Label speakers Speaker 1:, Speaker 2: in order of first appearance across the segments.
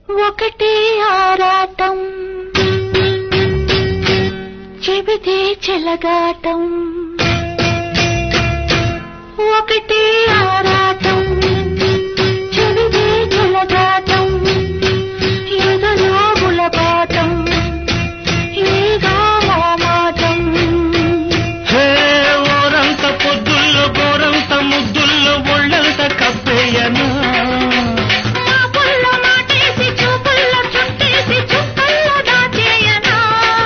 Speaker 1: ఒకటే ఆరాటం చెబితే చెలగాటం ఒకటే ఆరాటం చెబితే చెలగాటం ఎదలో గులపాటం ఏదో మామాటం
Speaker 2: హే ఓరంత పొద్దుల్లో గోరంత ముద్దుల్లో ఒళ్ళంత కప్పేయనా
Speaker 1: మా పుల్ల మాటేసి చూపుల్లో చుట్టేసి చుక్కల్లో దాచేయనా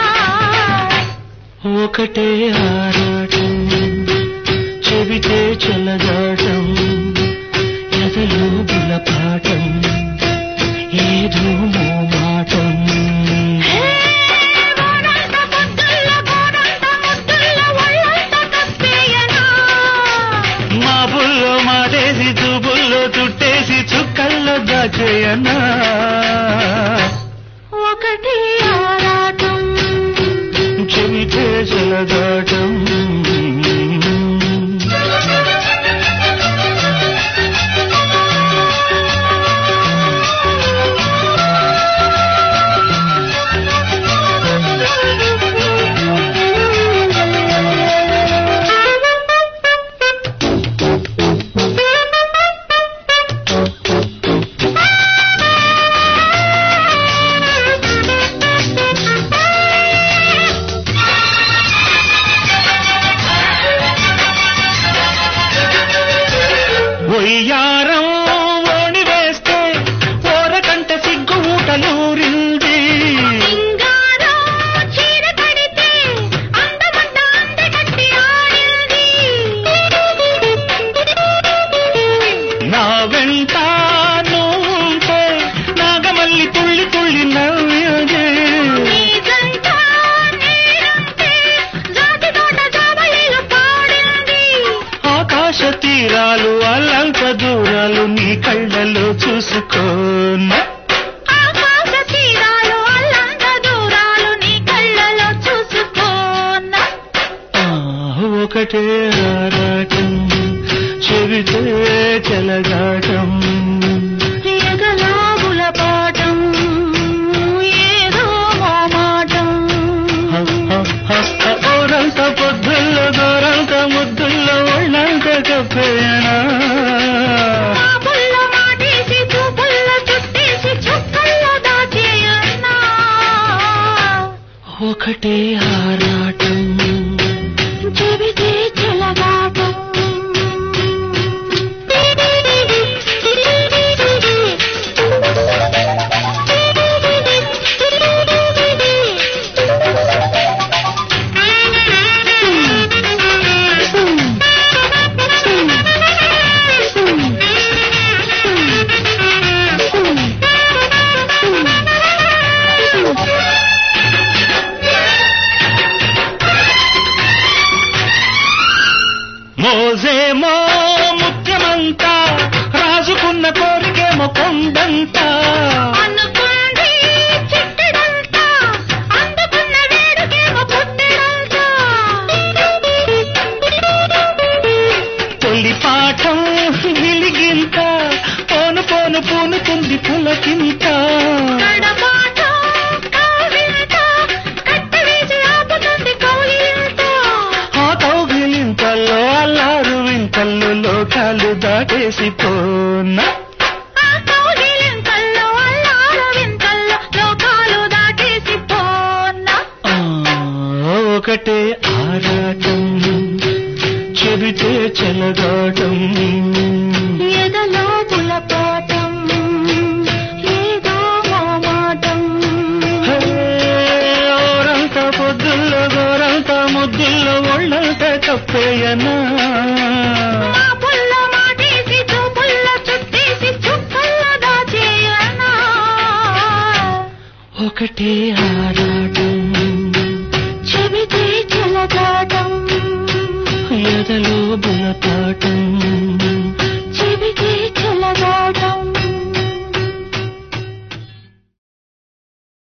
Speaker 2: ఒకటే ఆరాటం చెబితే చెలగాటం ఎదలో గులపాటం ఏదో మోమాటం
Speaker 1: హే ఓరంత పొద్దుల్లో గోరంత ముద్దుల్లో ఒళ్ళంత కప్పేయనా
Speaker 2: మా బుల్లో మాటేసి చూపుల్లో చుట్టేసి చుక్కల్లో దాచేయనా
Speaker 1: ఒకటి ఆరాటం
Speaker 2: చెబితే చెలగాటం ఒయ్యారం ఓడి వేస్తే ఓరకంట సిగ్గు ఊటలూరింది
Speaker 1: సింగారం చీర కడితే అందమంత అందగట్టి ఆడింది
Speaker 2: నా వెంట నువ్వుంటే నాగమల్లి తుళ్ళి తుళ్ళి నవ్వింది
Speaker 1: నీ జంట నేనంటే జాతి తోట జాబలీలు పాడింది
Speaker 2: ఆకాశ తీరాలు అల్లంత దూరాలు నీ కళ్ళలో చూసుకోనా
Speaker 1: ఆకాశ తీరాలు అల్లంత దూరాలు నీ కళ్ళలో చూసుకోనా
Speaker 2: ఆ, ఒకటే ఆరాటం చెబితే చెలగాటం
Speaker 1: ఎగలో గులపాటం ఏదో మామాటం
Speaker 2: హ, హ, హ, హ, ఓరంత పొద్దుల్లో దూరంత ముద్దుల్లో ఒళ్ళంత కప్పేనా
Speaker 1: మా పుల్ల మాటేసి చూపుల్లో చుట్టేసి చుక్కల్లో దాచేయన్నా
Speaker 2: ఒకటే ఆరాటం
Speaker 1: చెబితే చెలగాటం
Speaker 2: మోజేమో ముఖ్యమంతా రాజుకున్న కోరికేమో కొండంతా
Speaker 1: అనుకుంది చిట్టడంతా అందుకున్న వేడుకేమో పుట్టడంతా
Speaker 2: తొలి పాఠం వెలిగింత పోను పోను పూనుకుంది పులకింత
Speaker 1: కడపాటం కవింత కట్టవేసి ఆపుతుంది కౌలింత
Speaker 2: ఆ కౌగిలింతల్లో అల్లారు వింతల్లో లోకాలు దాటేసి పోనా
Speaker 1: ఆ కౌగిలింతల్లో అల్లారు వింతల్లో లోకాలు దాటేసి పోన్నా
Speaker 2: ఆ, ఒకటే ఆరాటం చెబితే చెలగాటం
Speaker 1: ఎదలో పులపాటం ఏదో మామాటం
Speaker 2: హే, ఓరంత పొద్దుల్లో గోరంత ముద్దుల్లో ఒళ్ళంత కప్పేయనా